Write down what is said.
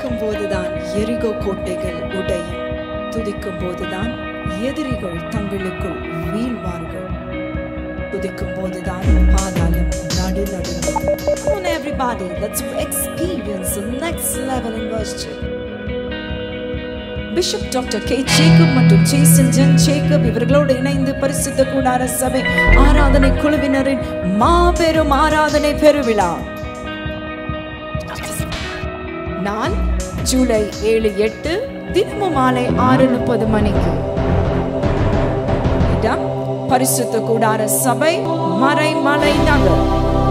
துதிக்கும் போதுதான் எரிகோ கோட்டைகள் உடையும் துதிக்கும் போதுதான் எதிரிகள் தங்களுக்குள் வீழ்வார்கள் துதிக்கும் போதுதான் பாதாளம் நடு நடுங்கும். Come on everybody, let's experience the next level in worship. Bishop doctor K Jacob மற்றும் ஜேசன் ஜன் ஜேக்கப் இவர்களோடு இணைந்து பரிசுத்த கூடார சபை ஆராதனை குழுவினரின் மாபெரும் ஆராதனை பெருவிழா நாள் ஜூலை ஏழு எட்டு தினமும் மாலை ஆறு முப்பது மணிக்கு இடம் பரிசுத்த கூடார சபை மறைமலை நகர்